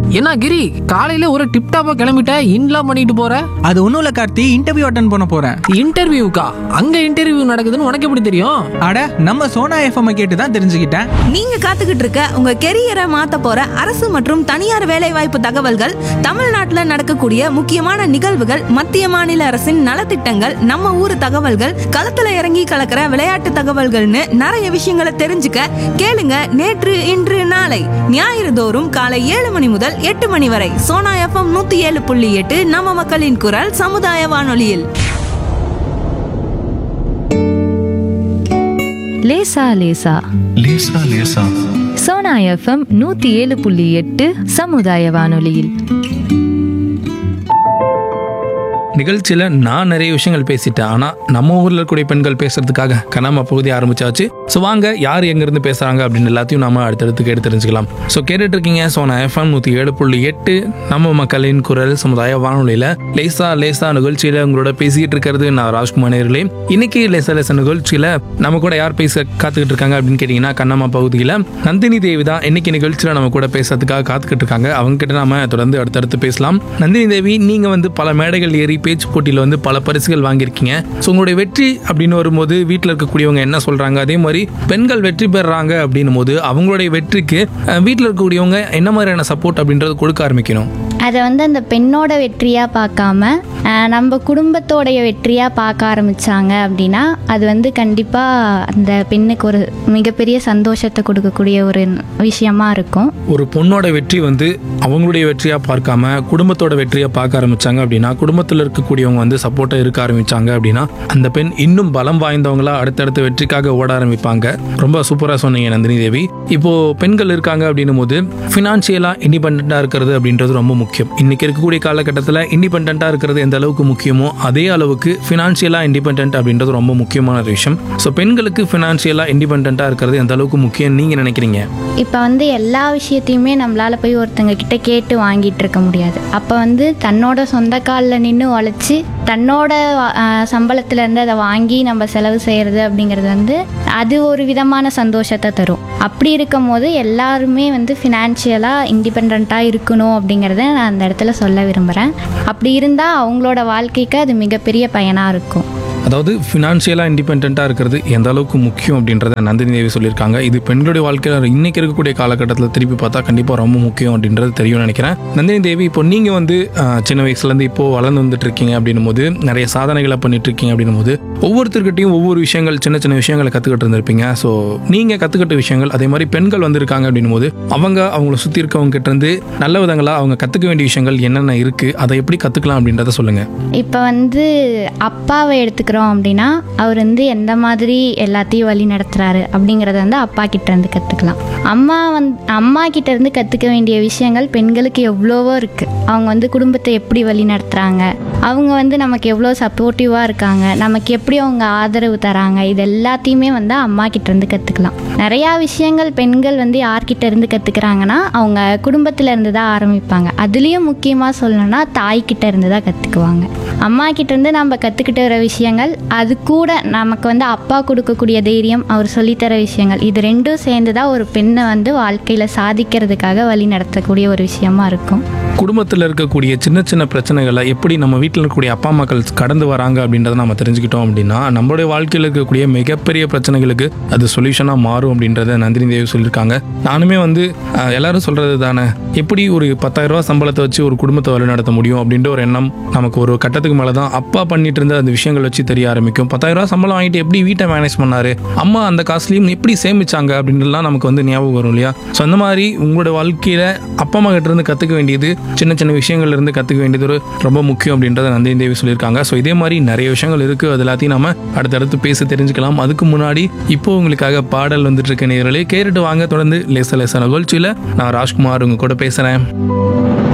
என்ன கிரி காலையில ஒரு டிப் டாப்பா கிளம்பிட்ட இன்லாம் பண்ணிட்டு போற அது ஒன்றும் இல்லை கார்த்தி இன்டர்வியூ அட்டன் பண்ண போகிறேன் இன்டர்வியூக்கா அங்க இன்டர்வியூ நடக்குதுன்னு உனக்கு எப்படி தெரியும் அட நம்ம சோனா எஃப்எம் கேட்டு தான் தெரிஞ்சுக்கிட்டேன் நீங்க காத்துக்கிட்டு இருக்க உங்க கெரியரை மாத்த போற அரசு மற்றும் தனியார் வேலைவாய்ப்பு தகவல்கள் தமிழ்நாட்டுல நடக்கக்கூடிய முக்கியமான நிகழ்வுகள் மத்திய மாநில அரசின் நலத்திட்டங்கள் நம்ம ஊர் தகவல்கள் களத்துல இறங்கி கலக்கிற விளையாட்டு தகவல்கள்னு நிறைய விஷயங்களை தெரிஞ்சுக்க கேளுங்க நேற்று இன்று நாளை ஞாயிறு தோறும் காலை ஏழு மணி முதல் எட்டு மணி வரை சோனா எஃப்எம் நூத்தி ஏழு புள்ளி எட்டு நம்ம மக்களின் குரல் சமுதாய வானொலியில் லேசா லேசா லேசா லேசா சோனா எஃப்எம் நூத்தி ஏழு புள்ளி எட்டு சமுதாய வானொலியில் நிகழ்ச்சியில் நான் நிறைய விஷயங்கள் பேசிட்டேன் ஆனால் நம்ம ஊரில் இருக்கக்கூடிய பெண்கள் பேசுறதுக்காக கனாம பகுதி ஆரம்பிச்சாச்சு ஸோ வாங்க யார் எங்கேருந்து பேசுகிறாங்க அப்படின்னு எல்லாத்தையும் நாம அடுத்தடுத்து கேட்டு தெரிஞ்சுக்கலாம் ஸோ கேட்டுட்டு இருக்கீங்க ஸோ நான் எஃப்எம் நூற்றி ஏழு புள்ளி எட்டு நம்ம மக்களின் குரல் சமுதாய வானொலியில் லேசா லேசா நிகழ்ச்சியில் உங்களோட பேசிக்கிட்டு இருக்கிறது நான் ராஜ்குமார் நேர்களே இன்னைக்கு லேசா லேசா நிகழ்ச்சியில் நம்ம கூட யார் பேச காத்துக்கிட்டு இருக்காங்க அப்படின்னு கேட்டிங்கன்னா கண்ணம்மா பகுதியில் நந்தினி தேவி தான் இன்னைக்கு நிகழ்ச்சியில் நம்ம கூட பேசுறதுக்காக காத்துக்கிட்டு இருக்காங்க அவங்க கிட்ட நாம தொடர்ந்து அடுத்தடுத்து பேசலாம் நந்தினி தேவி நீங்க வந்து பல மேடைகள் ஏறி பேச்சு போட்டியில் வந்து பல பரிசுகள் வாங்கியிருக்கீங்க ஸோ உங்களுடைய வெற்றி அப்படின்னு வரும்போது வீட்டில் இருக்கக்கூடியவங்க என்ன சொல்றாங்க அதே மாதிரி பெண்கள் வெற்றி பெறுறாங்க அப்படின்னும் போது அவங்களுடைய வெற்றிக்கு வீட்டில் இருக்கக்கூடியவங்க என்ன மாதிரியான சப்போர்ட் அப்படின்றது கொடுக்க ஆரம்பிக்கணும் அதை வந்து அந்த பெண்ணோட வெற்றியாக பார்க்காம அஹ், நம்ம குடும்பத்தோடைய வெற்றியாக பார்க்க ஆரம்பித்தாங்க அப்படின்னா அது வந்து கண்டிப்பாக அந்த பெண்ணுக்கு ஒரு மிகப்பெரிய சந்தோஷத்தை கொடுக்கக்கூடிய ஒரு விஷயமா இருக்கும் ஒரு பொண்ணோட வெற்றி வந்து அவங்களுடைய வெற்றியாக பார்க்காம குடும்பத்தோட வெற்றியாக பார்க்க ஆரம்பிச்சாங்க அப்படின்னா குடும்பத்தில் இருக்கக்கூடியவங்க வந்து சப்போர்ட்டாக இருக்க ஆரம்பிச்சாங்க அப்படின்னா அந்த பெண் இன்னும் பலம் வாய்ந்தவங்களா அடுத்தடுத்த வெற்றிக்காக ஓட ஆரம்பிப்பாங்க ரொம்ப சூப்பராக சொன்னீங்க நந்தினி தேவி இப்போ பெண்கள் இருக்காங்க அப்படின்னும் போது ஃபினான்ஷியலாக இண்டிபெண்ட்டாக இருக்கிறது அப்படின்றது ரொம்ப முக்கியம் இன்னைக்கு இருக்கக்கூடிய காலகட்டத்தில் இண்டிபெண்ட்டாக இருக்கிறது எந்த அளவுக்கு முக்கியமோ அதே அளவுக்கு ஃபினான்ஷியலாக இண்டிபெண்ட் அப்படின்றது ரொம்ப முக்கியமான ஒரு விஷயம் ஸோ பெண்களுக்கு ஃபினான்ஷியலாக இண்டிபெண்ட்டாக இருக்கிறது எந்த அளவுக்கு முக்கியம் நீங்கள் நினைக்கிறீங்க இப்போ வந்து எல்லா விஷயத்தையுமே நம்மளால் போய் ஒருத்தங்க கிட்ட கேட்டு வாங்கிட்டு இருக்க முடியாது அப்போ வந்து தன்னோட சொந்த காலில் நின்று உழைச்சி தன்னோட அஹ், சம்பளத்திலேருந்து அதை வாங்கி நம்ம செலவு செய்கிறது அப்படிங்கிறது வந்து அது ஒரு விதமான சந்தோஷத்தை தரும் அப்படி இருக்கும் போது எல்லாருமே வந்து ஃபினான்ஷியலாக இண்டிபெண்ட்டாக இருக்கணும் அப்படிங்கிறத நான் அந்த இடத்துல சொல்ல விரும்புகிறேன் அப்படி இருந்தால் அவங்களோட வாழ்க்கைக்கு அது மிகப்பெரிய பயனாக இருக்கும் அதாவது ஃபினான்ஷியலாக இண்டிபெண்ட்டாக இருக்கிறது எந்த அளவுக்கு முக்கியம் அப்படின்றத நந்தினி தேவி சொல்லியிருக்காங்க இது பெண்களுடைய வாழ்க்கையில் இன்னைக்கு இருக்கக்கூடிய காலகட்டத்தில் திருப்பி பார்த்தா கண்டிப்பாக ரொம்ப முக்கியம் அப்படின்றது தெரியும்னு நினைக்கிறேன் நந்தினி தேவி இப்போ நீங்கள் வந்து ஆஹ், சின்ன வயசுலேருந்து இப்போ வளர்ந்து வந்துட்டு இருக்கீங்க அப்படின்னும் போது நிறைய சாதனைகளை பண்ணிட்டு இருக்கீங்க அப்படின்னும் போது ஒவ்வொருத்தர்கிட்டையும் ஒவ்வொரு விஷயங்கள் சின்ன சின்ன விஷயங்களை கற்றுக்கிட்டு இருந்திருப்பீங்க ஸோ நீங்கள் கற்றுக்கிட்ட விஷயங்கள் அதே மாதிரி பெண்கள் வந்திருக்காங்க அப்படின்னும் போது அவங்க அவங்கள சுற்றி இருக்கவங்க கிட்ட இருந்து நல்ல விதங்களாக அவங்க கற்றுக்க வேண்டிய விஷயங்கள் என்னென்ன இருக்குது அதை எப்படி கற்றுக்கலாம் அப்படின்றத சொல்லுங்கள் இப்போ வந்து அப்பாவை எடுத்துக்கிறோம் அப்படின்னா அவர் வந்து எந்த மாதிரி எல்லாத்தையும் வழி நடத்துறாரு அப்படிங்கிறத வந்து அப்பா கிட்ட இருந்து கற்றுக்கலாம் அம்மா வந் அம்மா கிட்ட இருந்து கற்றுக்க வேண்டிய விஷயங்கள் பெண்களுக்கு எவ்வளவோ இருக்குது அவங்க வந்து குடும்பத்தை எப்படி வழி நடத்துகிறாங்க அவங்க வந்து நமக்கு எவ்வளோ சப்போர்ட்டிவாக இருக்காங்க நமக்கு எப்படி அவங்க ஆதரவு தராங்க இது எல்லாத்தையுமே வந்து அம்மா கிட்ட இருந்து கற்றுக்கலாம் நிறையா விஷயங்கள் பெண்கள் வந்து யார்கிட்ட இருந்து கற்றுக்குறாங்கன்னா அவங்க குடும்பத்துல இருந்து தான் ஆரம்பிப்பாங்க அதுலேயும் முக்கியமாக சொல்லணும்னா தாய்கிட்ட இருந்து தான் கற்றுக்குவாங்க அம்மா கிட்ட இருந்து நம்ம கற்றுக்கிட்டு வர விஷயங்கள் அது கூட நமக்கு வந்து அப்பா கொடுக்கக்கூடிய தைரியம் அவர் சொல்லித்தர விஷயங்கள் இது ரெண்டும் சேர்ந்து தான் ஒரு பெண்ணை வந்து வாழ்க்கையில் சாதிக்கிறதுக்காக வழி நடத்தக்கூடிய ஒரு விஷயமா இருக்கும் குடும்பத்தில் இருக்கக்கூடிய சின்ன சின்ன பிரச்சனைகளை எப்படி நம்ம வீட்டில் இருக்கக்கூடிய அப்பா அம்மாக்கள் கடந்து வராங்க அப்படின்றத நம்ம தெரிஞ்சுக்கிட்டோம் அப்படின்னா நம்மளுடைய வாழ்க்கையில் இருக்கக்கூடிய மிகப்பெரிய பிரச்சனைகளுக்கு அது சொல்யூஷனாக மாறும் அப்படின்றத நந்தினி தேவி சொல்லியிருக்காங்க நானுமே வந்து அஹ், எல்லாரும் சொல்கிறது தானே எப்படி ஒரு பத்தாயிரம் ரூபாய் சம்பளத்தை வச்சு ஒரு குடும்பத்தை வழிநடத்த முடியும் அப்படின்ற ஒரு எண்ணம் நமக்கு ஒரு கட்டத்துக்கு மேலே தான் அப்பா பண்ணிட்டு இருந்த அந்த விஷயங்கள் வச்சு தெரிய ஆரம்பிக்கும் பத்தாயிரம் ரூபாய் சம்பளம் வாங்கிட்டு எப்படி வீட்டை மேனேஜ் பண்ணாரு அம்மா அந்த காசுலையும் எப்படி சேமிச்சாங்க அப்படின்றலாம் நமக்கு வந்து ஞாபகம் வரும் இல்லையா ஸோ அந்த மாதிரி உங்களோட வாழ்க்கையில் அப்பா அம்மா கிட்ட இருந்து கற்றுக்க வேண்டியது சின்ன சின்ன விஷயங்கள்ல இருந்து கற்றுக்க வேண்டியது ஒரு ரொம்ப முக்கியம் அப்படின்றத நந்தினி தேவி சொல்லியிருக்காங்க ஸோ இதே மாதிரி நிறைய விஷயங்கள் இருக்குது அது எல்லாத்தையும் நம்ம அடுத்தடுத்து பேசி தெரிஞ்சுக்கலாம் அதுக்கு முன்னாடி இப்போ உங்களுக்காக பாடல் வந்துட்டு இருக்க நேர்களே கேட்டுட்டு வாங்க தொடர்ந்து லேச லேச நிகழ்ச்சியில் நான் ராஜ்குமார் உங்க கூட பேசுகிறேன்